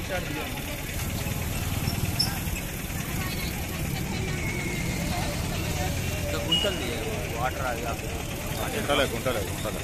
shot తీయండి ఇంకా గుంటలు వాటర్ అది గుంటలే గుంటలే గుంటలే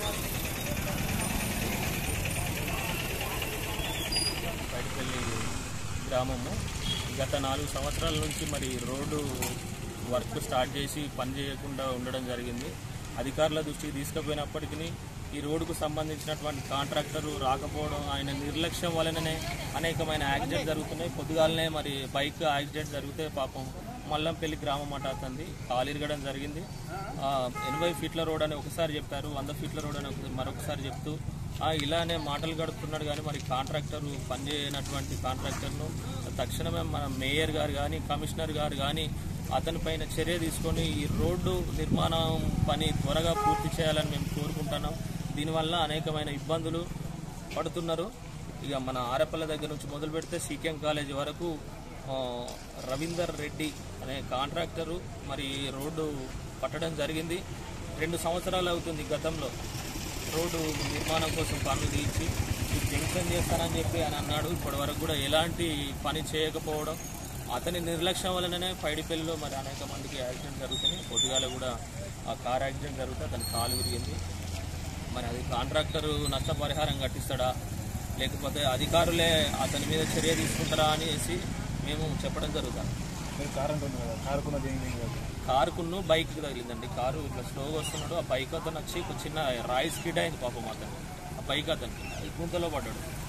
బయటపల్లి గ్రామము గత నాలుగు సంవత్సరాల నుంచి మరి రోడ్డు వర్క్ స్టార్ట్ చేసి పని చేయకుండా ఉండడం జరిగింది అధికారుల దృష్టికి తీసుకుపోయినప్పటికీ ఈ రోడ్డుకు సంబంధించినటువంటి కాంట్రాక్టరు రాకపోవడం ఆయన నిర్లక్ష్యం వలననే అనేకమైన యాక్సిడెంట్ జరుగుతున్నాయి పొద్దుగాలనే మరి బైక్ యాక్సిడెంట్ జరిగితే పాపం మల్లంపల్లి గ్రామం అట అతనిది కాలిరగడం జరిగింది ఆ, ఎనభై ఫీట్ల రోడ్ అని ఒకసారి చెప్పారు వంద ఫీట్ల రోడ్ అని ఒక- మరొకసారి చెప్తూ ఆ, ఇలానే మాటలు గడుపుతున్నాడు కానీ మరి కాంట్రాక్టర్ పనిచేయనటువంటి కాంట్రాక్టర్ను తక్షణమే మన మేయర్ గారు కానీ కమిషనర్ గారు కానీ అతని పైన చర్య తీసుకొని ఈ రోడ్డు నిర్మాణం పని త్వరగా పూర్తి చేయాలని మేము కోరుకుంటున్నాం దీనివల్ల అనేకమైన ఇబ్బందులు పడుతున్నారు ఇక మన ఆరపల్ల దగ్గర నుంచి మొదలు పెడితే సీకెం కాలేజ్ వరకు ఆ, రవీందర్ రెడ్డి అనే కాంట్రాక్టరు మరి రోడ్డు పట్టడం జరిగింది రెండు సంవత్సరాలు అవుతుంది గతంలో రోడ్డు నిర్మాణం కోసం పనులు తీర్చి ఈ జంక్షన్ చేస్తానని చెప్పి అని అన్నాడు ఇప్పటి వరకు కూడా ఎలాంటి పని చేయకపోవడం అతని నిర్లక్ష్యం వలననే పైడిపల్లిలో మరి అనేక మందికి యాక్సిడెంట్ జరుగుతున్నాయి పొద్దుగాల కూడా ఆ కార్ యాక్సిడెంట్ జరిగితే అతని కాలు విరిగింది మరి అది కాంట్రాక్టర్ నష్టపరిహారం కట్టిస్తాడా లేకపోతే అధికారులే అతని మీద చర్య తీసుకుంటారా అనేసి మేము చెప్పడం జరుగుతుంది మీరు కార్ అంటున్నారు కదా కారుకున్నది ఏం లేదు కదా కారుకును బైక్ తగిలిందండి కారు ఇట్లా స్లోగా వస్తున్నాడు ఆ బైక్ అతను వచ్చి ఒక చిన్న రాయి స్కిడ్ అయింది పాపం అతను ఆ బైక్ అతను గుంతలో పడ్డాడు